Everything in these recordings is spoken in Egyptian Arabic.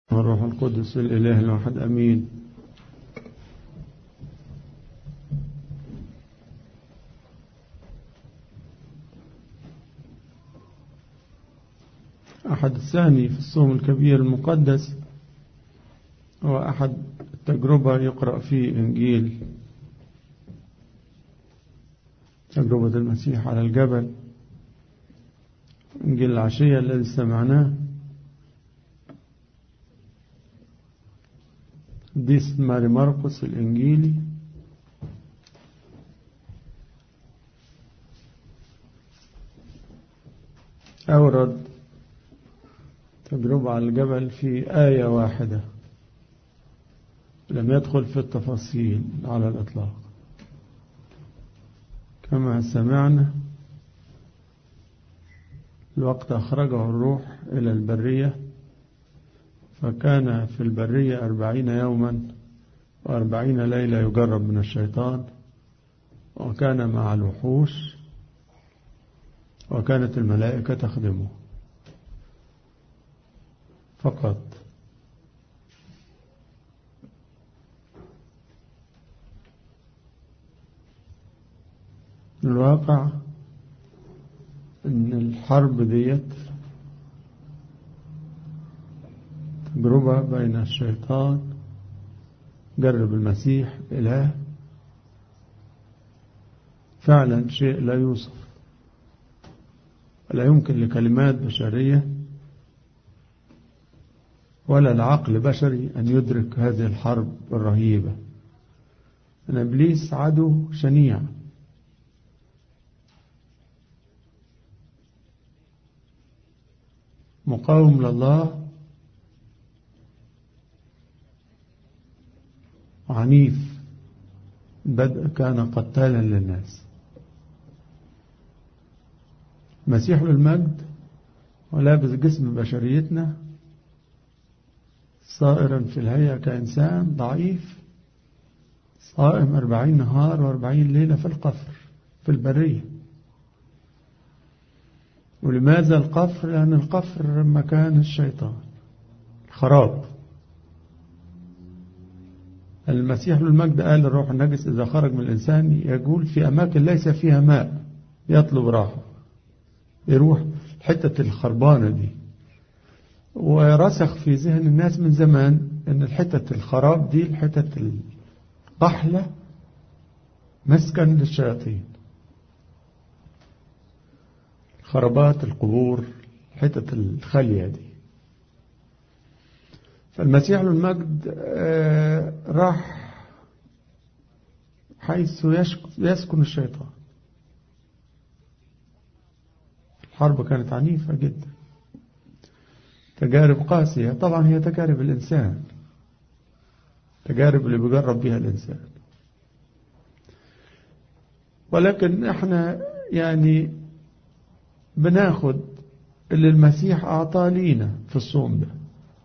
والروح القدس الإله الواحد أمين أحد الثاني في الصوم الكبير المقدس هو أحد التجربة يقرأ فيه إنجيل تجربة المسيح على الجبل إنجيل العشية الذي سمعناه ديس ماري مرقس الإنجيلي أورد تجربة على الجبل في آية واحدة لم يدخل في التفاصيل على الإطلاق كما سمعنا الوقت أخرجه الروح إلى البرية فكان في البرية أربعين يوما وأربعين ليلة يجرب من الشيطان وكان مع الوحوش وكانت الملائكة تخدمه فقط الواقع ان الحرب ديت تجربة بين الشيطان جرب المسيح إله فعلا شيء لا يوصف ولا يمكن لكلمات بشرية ولا العقل بشري أن يدرك هذه الحرب الرهيبة أن إبليس عدو شنيع مقاوم لله عنيف بدء كان قتالا للناس مسيح للمجد ولابس جسم بشريتنا صائرا في الهيئة كإنسان ضعيف صائم أربعين نهار وأربعين ليلة في القفر في البرية ولماذا القفر لأن القفر مكان الشيطان خراب المسيح للمجد قال الروح النجس إذا خرج من الإنسان يقول في أماكن ليس فيها ماء يطلب راحة يروح حتة الخربانة دي ورسخ في ذهن الناس من زمان أن الحتة الخراب دي الحتة القحلة مسكن للشياطين خربات القبور حتة الخالية دي فالمسيح له المجد راح حيث يسكن الشيطان الحرب كانت عنيفة جدا تجارب قاسية طبعا هي تجارب الإنسان تجارب اللي بيجرب بها الإنسان ولكن احنا يعني بناخد اللي المسيح أعطاه لينا في الصوم ده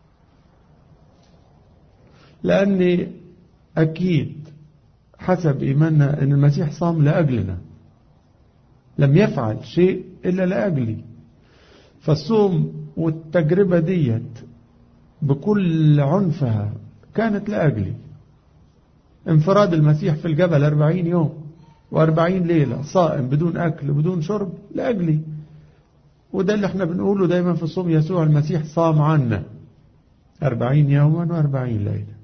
لأني أكيد حسب إيماننا أن المسيح صام لأجلنا لم يفعل شيء إلا لأجلي فالصوم والتجربة ديت بكل عنفها كانت لأجلي انفراد المسيح في الجبل أربعين يوم وأربعين ليلة صائم بدون أكل بدون شرب لأجلي وده اللي احنا بنقوله دايما في الصوم يسوع المسيح صام عنا أربعين يوما وأربعين ليلة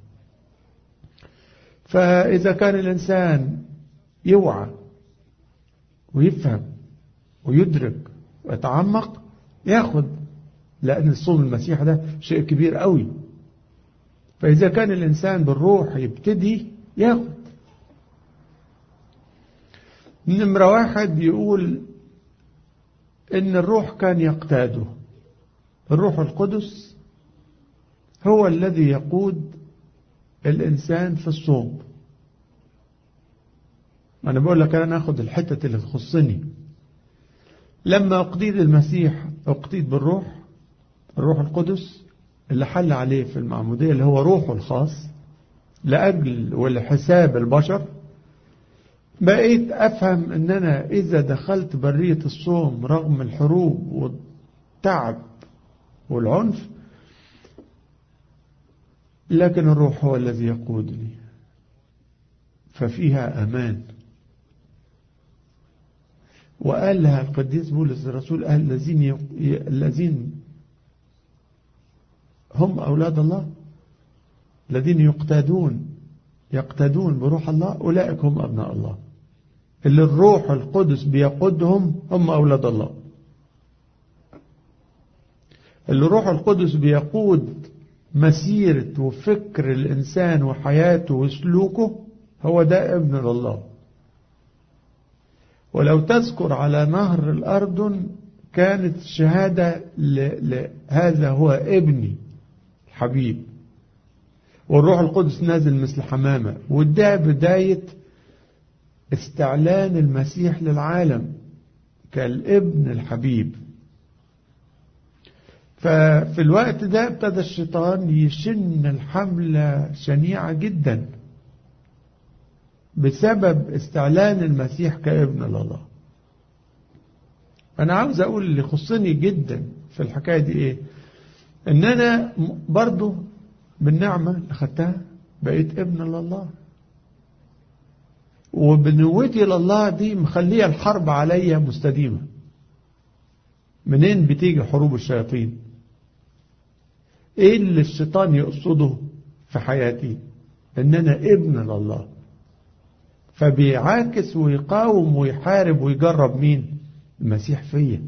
فإذا كان الإنسان يوعى ويفهم ويدرك ويتعمق ياخد لأن الصوم المسيح ده شيء كبير قوي فإذا كان الإنسان بالروح يبتدي ياخد نمرة واحد يقول إن الروح كان يقتاده الروح القدس هو الذي يقود الإنسان في الصوم أنا بقول لك أنا أخذ الحتة اللي تخصني لما أقتيد المسيح أقتيد بالروح الروح القدس اللي حل عليه في المعمودية اللي هو روحه الخاص لأجل ولحساب البشر بقيت أفهم أن أنا إذا دخلت برية الصوم رغم الحروب والتعب والعنف لكن الروح هو الذي يقودني ففيها أمان وقال لها القديس بولس الرسول قال الذين ي... الذين هم أولاد الله الذين يقتادون يقتدون بروح الله أولئك هم أبناء الله اللي الروح القدس بيقودهم هم أولاد الله اللي الروح القدس بيقود مسيرة وفكر الإنسان وحياته وسلوكه هو ده ابن الله ولو تذكر على نهر الأردن كانت شهادة لهذا هو ابني الحبيب والروح القدس نازل مثل حمامة وده بداية استعلان المسيح للعالم كالابن الحبيب ففي الوقت ده ابتدى الشيطان يشن الحملة شنيعة جدا بسبب استعلان المسيح كابن الله أنا عاوز أقول اللي يخصني جدا في الحكاية دي إيه إن أنا برضو بالنعمة اللي خدتها بقيت ابن لله وبنوتي لله دي مخلية الحرب عليا مستديمة منين بتيجي حروب الشياطين ايه اللي الشيطان يقصده في حياتي ان انا ابن لله فبيعاكس ويقاوم ويحارب ويجرب مين المسيح فيا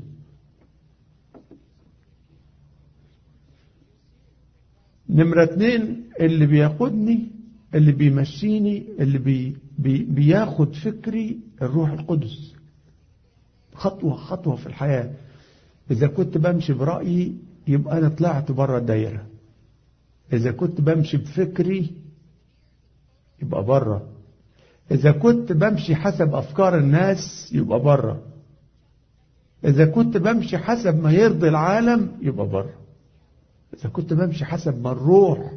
نمرة اتنين اللي بيقودني اللي بيمشيني اللي بي بي بياخد فكري الروح القدس خطوة خطوة في الحياة إذا كنت بمشي برأيي يبقى أنا طلعت بره الدايرة إذا كنت بمشي بفكري يبقى بره إذا كنت بمشي حسب أفكار الناس يبقى بره إذا كنت بمشي حسب ما يرضي العالم يبقى بره إذا كنت بمشي حسب ما الروح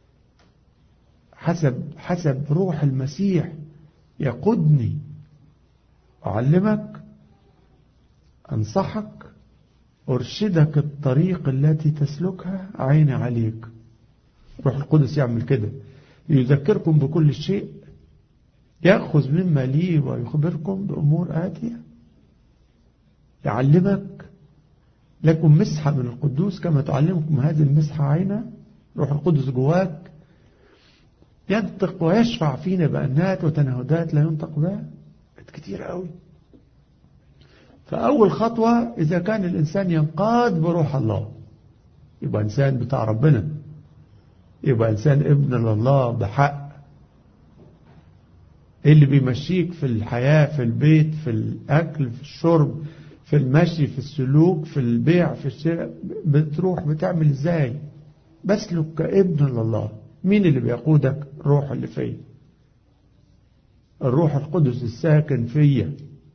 حسب حسب روح المسيح يقودني أعلمك أنصحك أرشدك الطريق التي تسلكها عيني عليك روح القدس يعمل كده يذكركم بكل شيء يأخذ مما لي ويخبركم بأمور آتية يعلمك لكم مسحة من القدوس كما تعلمكم هذه المسحة عينا روح القدس جواك ينطق ويشفع فينا بأنات وتنهدات لا ينطق بها كتير قوي فأول خطوة إذا كان الإنسان ينقاد بروح الله يبقى إنسان بتاع ربنا يبقى إنسان ابن لله بحق إيه اللي بيمشيك في الحياة في البيت في الأكل في الشرب في المشي في السلوك في البيع في الشراء بتروح بتعمل ازاي بسلك كابن لله مين اللي بيقودك الروح اللي فيا الروح القدس الساكن فيا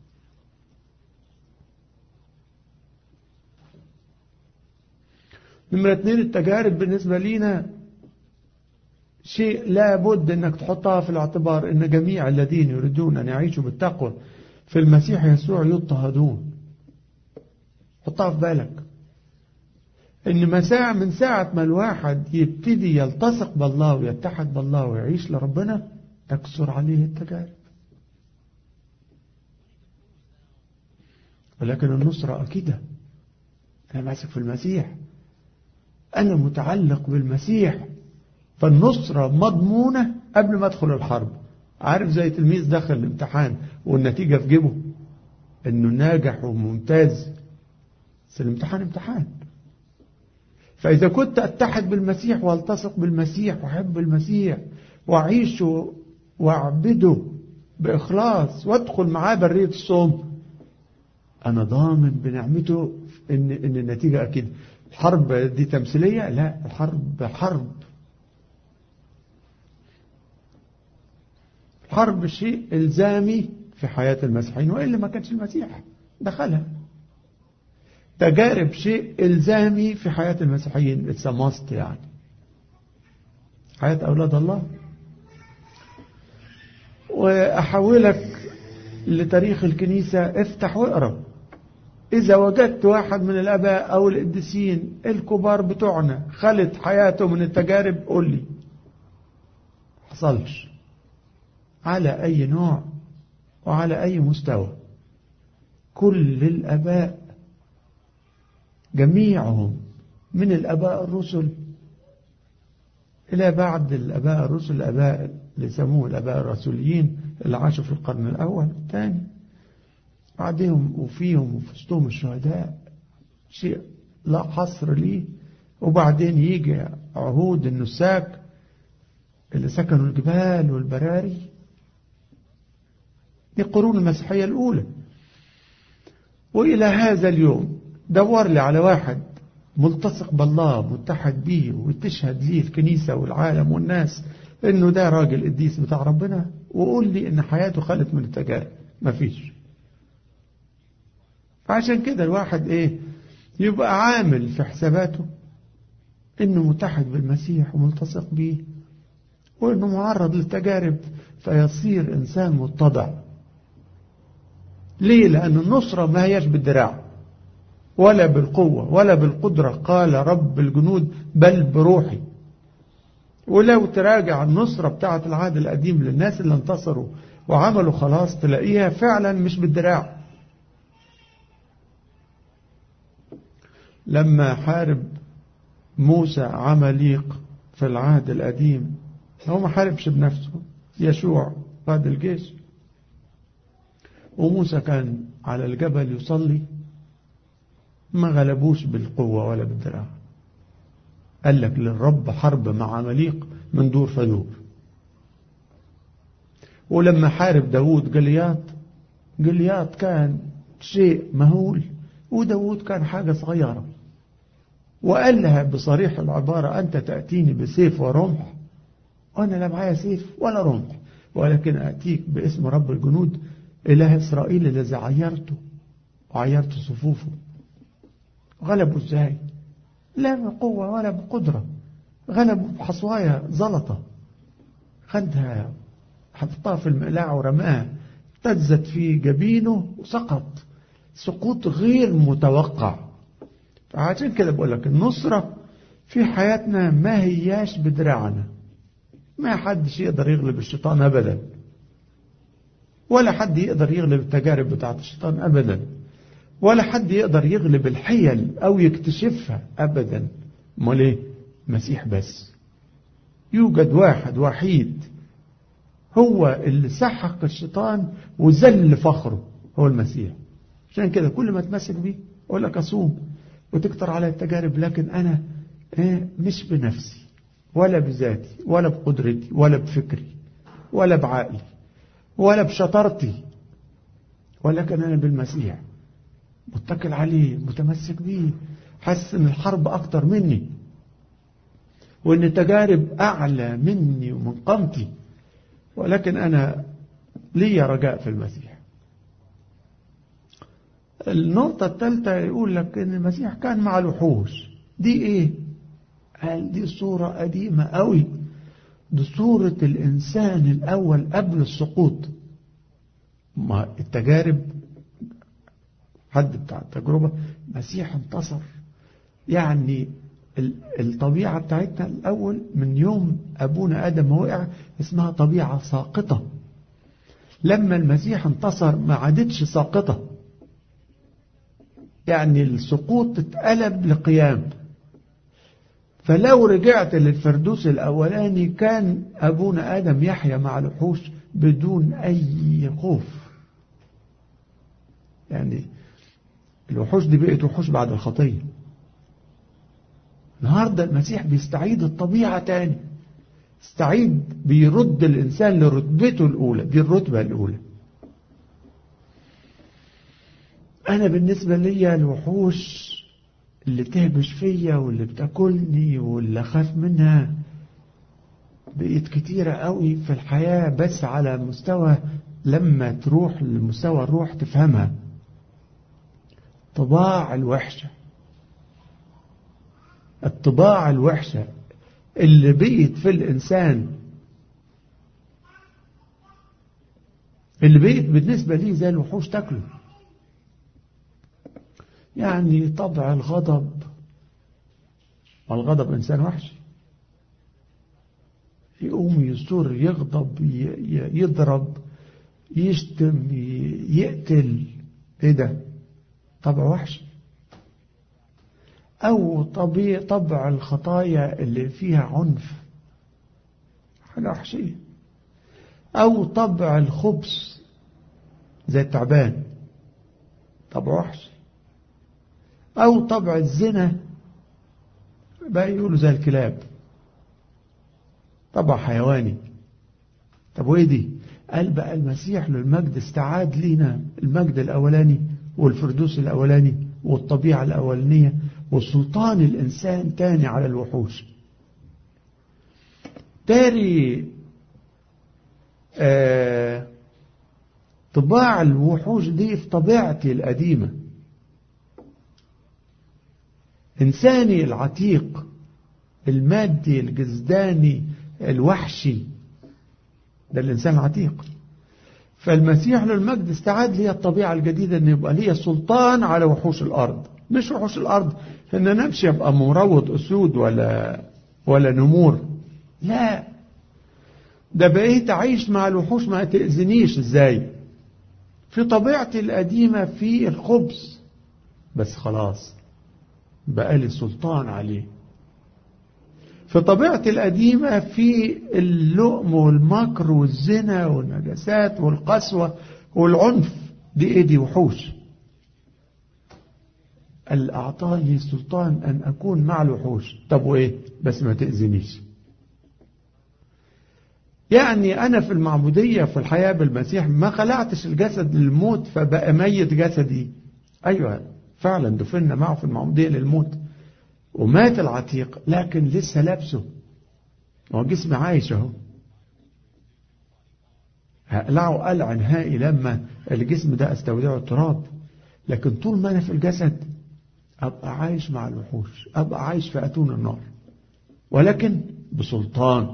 نمرة اتنين التجارب بالنسبة لينا شيء لا بد انك تحطها في الاعتبار ان جميع الذين يريدون ان يعيشوا بالتقوى في المسيح يسوع يضطهدون حطها في بالك ان مساعة من ساعة ما الواحد يبتدي يلتصق بالله ويتحد بالله ويعيش لربنا تكسر عليه التجارب ولكن النصرة أكيدة أنا ماسك في المسيح أنا متعلق بالمسيح فالنصرة مضمونة قبل ما أدخل الحرب عارف زي تلميذ دخل الامتحان والنتيجة في جيبه انه ناجح وممتاز بس الامتحان امتحان فإذا كنت أتحد بالمسيح والتصق بالمسيح وأحب المسيح وأعيش وأعبده بإخلاص وأدخل معاه برية الصوم أنا ضامن بنعمته إن إن النتيجة أكيد الحرب دي تمثيلية لا الحرب حرب الحرب شيء إلزامي في حياة المسيحيين وإلا ما كانش المسيح دخلها تجارب شيء إلزامي في حياة المسيحيين اتس ماست يعني حياة أولاد الله وأحولك لتاريخ الكنيسة افتح واقرأ إذا وجدت واحد من الآباء أو القديسين الكبار بتوعنا خلت حياته من التجارب قول لي حصلش على أي نوع وعلى أي مستوى كل الأباء جميعهم من الأباء الرسل إلى بعد الأباء الرسل الأباء اللي سموه الأباء الرسوليين اللي عاشوا في القرن الأول والثاني بعدهم وفيهم وفي وسطهم الشهداء شيء لا حصر ليه وبعدين يجي عهود النساك اللي سكنوا الجبال والبراري دي قرون المسيحية الأولى وإلى هذا اليوم دور لي على واحد ملتصق بالله متحد به وتشهد ليه الكنيسة والعالم والناس انه ده راجل قديس بتاع ربنا وقول لي ان حياته خلت من التجارب مفيش فعشان كده الواحد ايه يبقى عامل في حساباته انه متحد بالمسيح وملتصق به وانه معرض للتجارب فيصير انسان متضع ليه لان النصرة ما هياش بالدراع ولا بالقوة ولا بالقدرة قال رب الجنود بل بروحي ولو تراجع النصرة بتاعة العهد القديم للناس اللي انتصروا وعملوا خلاص تلاقيها فعلا مش بالدراع لما حارب موسى عمليق في العهد القديم هو ما حاربش بنفسه يشوع قاد الجيش وموسى كان على الجبل يصلي ما غلبوش بالقوة ولا بالدراع قال لك للرب حرب مع عمليق من دور فدور ولما حارب داود جليات جليات كان شيء مهول وداود كان حاجة صغيرة وقال لها بصريح العبارة أنت تأتيني بسيف ورمح وأنا لا معايا سيف ولا رمح ولكن أتيك باسم رب الجنود إله إسرائيل الذي عيرته وعيرت صفوفه غلبوا ازاي لا بقوة ولا بقدرة غلبوا بحصوايا زلطة خدها حطها في المقلاع ورماها اهتزت في جبينه وسقط سقوط غير متوقع فعشان كده بقول لك النصرة في حياتنا ما هياش بدراعنا ما حدش يقدر يغلب الشيطان أبدا ولا حد يقدر يغلب التجارب بتاعت الشيطان أبدا ولا حد يقدر يغلب الحيل أو يكتشفها أبدا امال ايه مسيح بس يوجد واحد وحيد هو اللي سحق الشيطان وذل فخره هو المسيح عشان كده كل ما تمسك بيه اقول لك اصوم وتكتر على التجارب لكن انا إيه مش بنفسي ولا بذاتي ولا بقدرتي ولا بفكري ولا بعقلي ولا بشطارتي ولكن انا بالمسيح متكل عليه متمسك بيه حاسس ان الحرب اكتر مني وان التجارب اعلى مني ومن قامتي ولكن انا لي رجاء في المسيح النقطة الثالثة يقول لك ان المسيح كان مع الوحوش دي ايه قال دي صورة قديمة قوي دي صورة الانسان الاول قبل السقوط ما التجارب حد بتاع التجربة مسيح انتصر يعني الطبيعة بتاعتنا الأول من يوم أبونا آدم ما وقع اسمها طبيعة ساقطة لما المسيح انتصر ما عادتش ساقطة يعني السقوط اتقلب لقيام فلو رجعت للفردوس الأولاني كان أبونا آدم يحيا مع الوحوش بدون أي خوف يعني الوحوش دي بقت وحوش بعد الخطية النهاردة المسيح بيستعيد الطبيعة تاني استعيد بيرد الإنسان لرتبته الأولى دي الرتبة الأولى أنا بالنسبة لي الوحوش اللي تهبش فيا واللي بتاكلني واللي أخاف منها بقيت كتيرة قوي في الحياة بس على مستوى لما تروح لمستوى الروح تفهمها الطباع الوحشة الطباع الوحشة اللي بقيت في الإنسان اللي بقيت بالنسبة لي زي الوحوش تاكله يعني طبع الغضب والغضب إنسان وحشي يقوم يصور يغضب يضرب يشتم يقتل ايه ده طبع وحش او طبيع طبع الخطايا اللي فيها عنف حاجة وحشية او طبع الخبث زي التعبان طبع وحش او طبع الزنا بقى يقولوا زي الكلاب طبع حيواني طب وايه دي قال بقى المسيح للمجد استعاد لينا المجد الأولاني والفردوس الأولاني والطبيعة الأولانية وسلطان الإنسان تاني على الوحوش تاري آه طباع الوحوش دي في طبيعتي القديمة إنساني العتيق المادي الجزداني الوحشي ده الإنسان العتيق فالمسيح للمجد استعاد لي الطبيعة الجديدة أن يبقى لي سلطان على وحوش الأرض مش وحوش الأرض أن نمشي أبقى مروض أسود ولا ولا نمور لا ده بقيت أعيش مع الوحوش ما تأذنيش إزاي في طبيعتي القديمة في الخبز بس خلاص بقى لي سلطان عليه في طبيعتي القديمة في اللؤم والمكر والزنا والنجاسات والقسوة والعنف دي ايه دي وحوش قال أعطاني سلطان أن أكون مع الوحوش طب وإيه بس ما تأذنيش يعني أنا في المعبودية في الحياة بالمسيح ما خلعتش الجسد للموت فبقى ميت جسدي أيوة فعلا دفنا معه في المعبودية للموت ومات العتيق لكن لسه لابسه هو جسمي عايش اهو هقلعه قلع نهائي لما الجسم ده استودعه التراب لكن طول ما انا في الجسد ابقى عايش مع الوحوش ابقى عايش في اتون النار ولكن بسلطان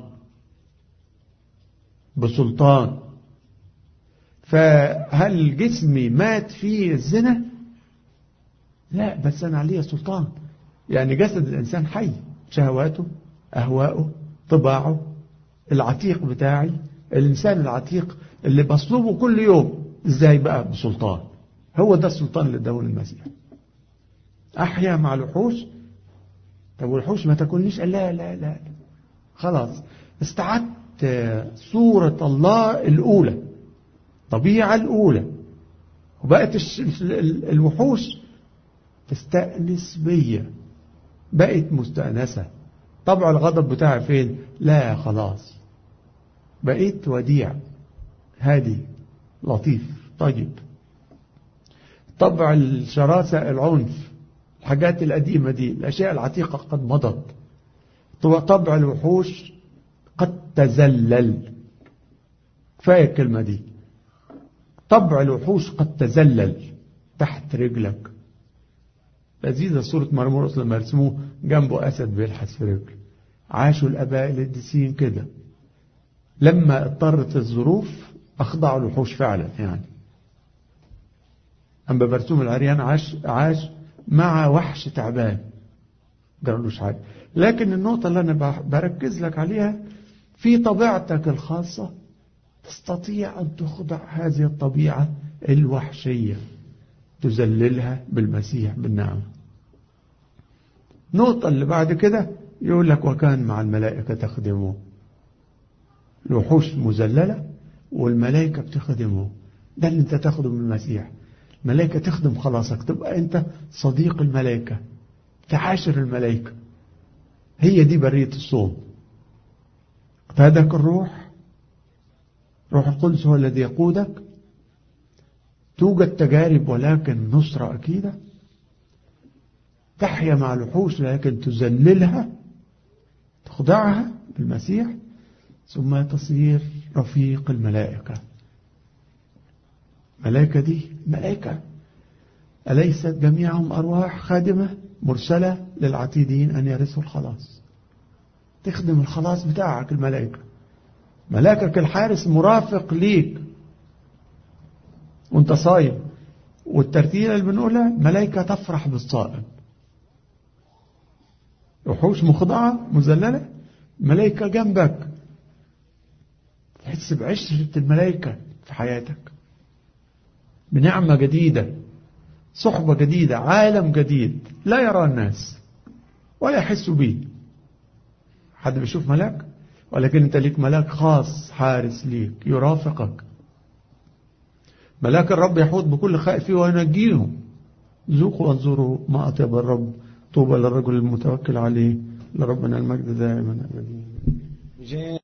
بسلطان فهل جسمي مات فيه الزنا لا بس انا عليه سلطان يعني جسد الإنسان حي شهواته أهواؤه طباعه العتيق بتاعي الإنسان العتيق اللي بصلبه كل يوم إزاي بقى بسلطان هو ده السلطان اللي اداه المسيح أحيا مع الوحوش طب والوحوش ما تاكلنيش لا لا لا خلاص استعدت صورة الله الأولى طبيعة الأولى وبقت الوحوش تستأنس بيا بقت مستأنسة طبع الغضب بتاعي فين لا خلاص بقيت وديع هادي لطيف طيب طبع الشراسة العنف الحاجات القديمة دي الأشياء العتيقة قد مضت طبع الوحوش قد تزلل كفاية الكلمة دي طبع الوحوش قد تزلل تحت رجلك لذيذة صورة مرمورس لما رسموه جنبه أسد بيلحس في رجل عاشوا الأباء القديسين كده لما اضطرت الظروف أخضعوا الوحوش فعلا يعني أما برسوم العريان عاش, عاش مع وحش تعبان قالوش حاجة لكن النقطة اللي أنا بركز لك عليها في طبيعتك الخاصة تستطيع أن تخضع هذه الطبيعة الوحشية تذللها بالمسيح بالنعمة النقطة اللي بعد كده يقول لك وكان مع الملائكة تخدمه الوحوش مذللة والملائكة بتخدمه ده اللي انت تاخده من المسيح الملائكة تخدم خلاصك تبقى انت صديق الملائكة تعاشر الملائكة هي دي برية الصوم اقتادك الروح روح القدس هو الذي يقودك توجد تجارب ولكن نصرة أكيدة تحيا مع الوحوش لكن تذللها تخضعها بالمسيح ثم تصير رفيق الملائكة ملائكة دي ملائكة أليست جميعهم أرواح خادمة مرسلة للعتيدين أن يرثوا الخلاص تخدم الخلاص بتاعك الملائكة ملاكك الحارس مرافق ليك وانت صايم والترتيلة اللي بنقولها ملائكة تفرح بالصائم وحوش مخضعة مذللة ملائكة جنبك تحس بعشرة الملائكة في حياتك بنعمة جديدة صحبة جديدة عالم جديد لا يرى الناس ولا يحسوا به حد بيشوف ملاك ولكن انت ليك ملاك خاص حارس ليك يرافقك ملاك الرب يحوط بكل خائف وينجيهم ذوقوا وانظروا ما أطيب الرب طوبى للرجل المتوكل عليه لربنا المجد دائما أبدا